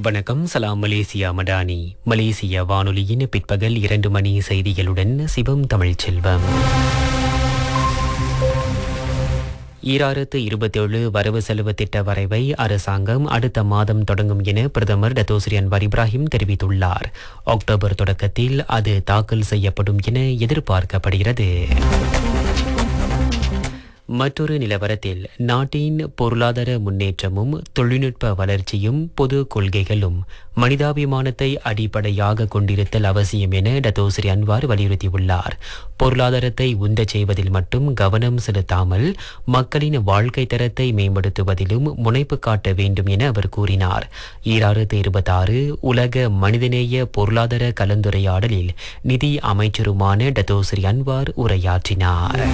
வணக்கம் சலாம் மலேசியா மடானி மலேசிய வானொலியின் பிற்பகல் இரண்டு மணி செய்திகளுடன் சிவம் தமிழ்ச்செல்வம் ஈராயிரத்து இருபத்தேழு வரவு செலவு திட்ட வரைவை அரசாங்கம் அடுத்த மாதம் தொடங்கும் என பிரதமர் டத்தோஸ்ரீ அன்வார் இப்ராஹிம் தெரிவித்துள்ளார் அக்டோபர் தொடக்கத்தில் அது தாக்கல் செய்யப்படும் என எதிர்பார்க்கப்படுகிறது மற்றொரு நிலவரத்தில் நாட்டின் பொருளாதார முன்னேற்றமும் தொழில்நுட்ப வளர்ச்சியும் பொது கொள்கைகளும் மனிதாபிமானத்தை அடிப்படையாக கொண்டிருத்தல் அவசியம் என டத்தோஸ்ரீ அன்வார் வலியுறுத்தியுள்ளார் பொருளாதாரத்தை உந்தச் செய்வதில் மட்டும் கவனம் செலுத்தாமல் மக்களின் வாழ்க்கை தரத்தை மேம்படுத்துவதிலும் முனைப்பு காட்ட வேண்டும் என அவர் கூறினார் ஈராயிரத்து இருபத்தாறு உலக மனிதநேய பொருளாதார கலந்துரையாடலில் நிதி அமைச்சருமான டத்தோஸ்ரீ அன்வார் உரையாற்றினார்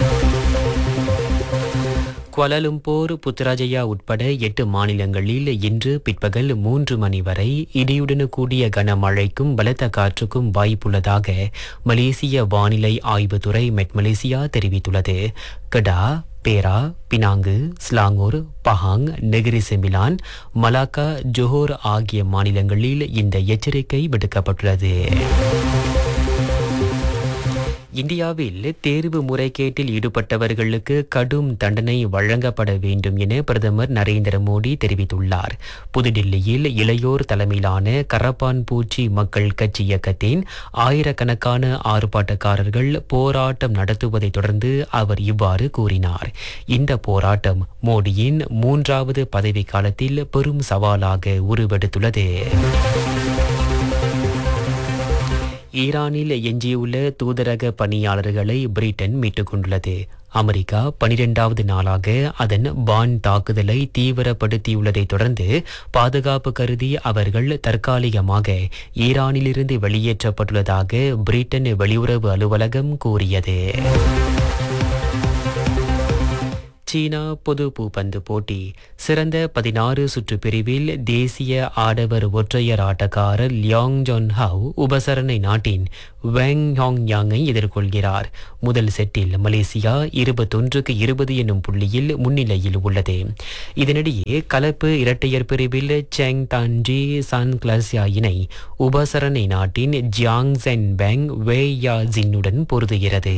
குவாலாலும்போர் புத்ராஜயா உட்பட எட்டு மாநிலங்களில் இன்று பிற்பகல் மூன்று மணி வரை இடியுடன் கூடிய கனமழைக்கும் பலத்த காற்றுக்கும் வாய்ப்புள்ளதாக மலேசிய வானிலை ஆய்வுத்துறை மெட் மலேசியா தெரிவித்துள்ளது Kedah Perak Penang Selangor Pahang Negeri Sembilan Malacca Johor ஆகிய மாநிலங்களில் இந்த எச்சரிக்கை விடுக்கப்பட்டுள்ளது இந்தியாவில் தேர்வு முறைகேட்டில் ஈடுபட்டவர்களுக்கு கடும் தண்டனை வழங்கப்பட வேண்டும் என பிரதமர் நரேந்திர மோடி தெரிவித்துள்ளார் புதுடில்லியில் இளையோர் தலைமையிலான கரப்பான் பூச்சி மக்கள் கட்சி இயக்கத்தின் ஆயிரக்கணக்கான ஆர்ப்பாட்டக்காரர்கள் போராட்டம் நடத்துவதைத் தொடர்ந்து அவர் இவ்வாறு கூறினார் இந்த போராட்டம் மோடியின் மூன்றாவது பதவி காலத்தில் பெரும் சவாலாக உருவெடுத்துள்ளது ஈரானில் எஞ்சியுள்ள தூதரக பணியாளர்களை பிரிட்டன் மீட்டுக் கொண்டுள்ளது அமெரிக்கா பனிரெண்டாவது நாளாக அதன் பான் தாக்குதலை தீவிரப்படுத்தியுள்ளதைத் தொடர்ந்து பாதுகாப்பு கருதி அவர்கள் தற்காலிகமாக ஈரானிலிருந்து வெளியேற்றப்பட்டுள்ளதாக பிரிட்டன் வெளியுறவு அலுவலகம் கூறியது சீனா பொது பூப்பந்து போட்டி சிறந்த பதினாறு சுற்று பிரிவில் தேசிய ஆடவர் ஒற்றையர் ஆட்டக்காரர் லியாங் ஜான் ஹவ் உபசரணை நாட்டின் வெங் ஹாங் யாங்கை எதிர்கொள்கிறார் முதல் செட்டில் மலேசியா இருபத்தொன்றுக்கு இருபது என்னும் புள்ளியில் முன்னிலையில் உள்ளது இதனிடையே கலப்பு இரட்டையர் பிரிவில் செங் தான்ஜி சான் கிளாசியா இணை உபசரணை நாட்டின் ஜியாங் சென் பெங் வே யா ஜின்னுடன் பொருதுகிறது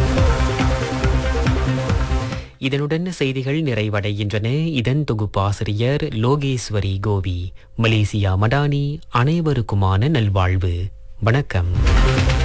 இதனுடன் செய்திகள் நிறைவடைகின்றன இதன் தொகுப்பாசிரியர் லோகேஸ்வரி கோவி மலேசியா மடானி அனைவருக்குமான நல்வாழ்வு வணக்கம்